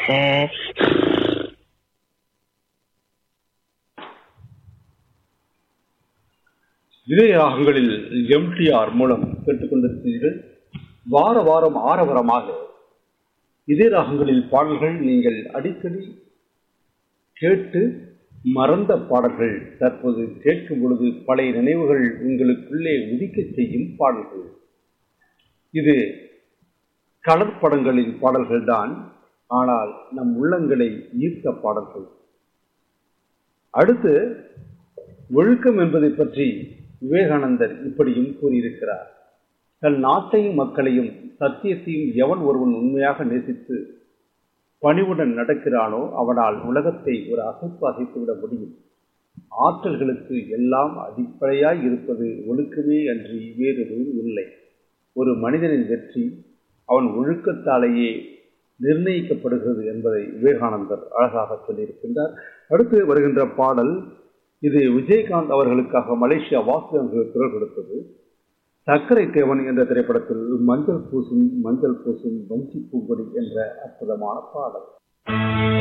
இதய ராகங்களில் எம்டிஆர் மூலம் கேட்டுக்கொண்டிருக்கிறீர்கள் வார வாரம் ஆரவரமாக இதய ராகங்களில் பாடல்கள் நீங்கள் அடிக்கடி கேட்டு மறந்த பாடல்கள் தற்போது கேட்கும் பொழுது பழைய நினைவுகள் உங்களுக்குள்ளே உதிக்கச் செய்யும் பாடல்கள் இது கலர் படங்களின் பாடல்கள் தான் ஆனால் நம் உள்ளங்களை ஈர்த்த பாடல்கள் அடுத்து ஒழுக்கம் என்பதை பற்றி விவேகானந்தர் இப்படியும் கூறியிருக்கிறார் தன் நாட்டையும் மக்களையும் சத்தியத்தையும் எவன் ஒருவன் உண்மையாக நேசித்து பணிவுடன் நடக்கிறானோ அவனால் உலகத்தை ஒரு அசைப்பு அசைத்துவிட முடியும் ஆற்றல்களுக்கு எல்லாம் அடிப்படையாய் இருப்பது ஒழுக்கமே அன்றி வேறு எதுவும் இல்லை ஒரு மனிதனின் வெற்றி அவன் ஒழுக்கத்தாலேயே நிர்ணயிக்கப்படுகிறது என்பதை விவேகானந்தர் அழகாக சொல்லியிருக்கின்றார் அடுத்து வருகின்ற பாடல் இது விஜயகாந்த் அவர்களுக்காக மலேசியா வாசு அவர்கள் குரல் கொடுத்தது சர்க்கரை தேவன் என்ற திரைப்படத்தில் மஞ்சள் பூசும் மஞ்சள் பூசும் வஞ்சி பூங்கொடி என்ற அற்புதமான பாடல்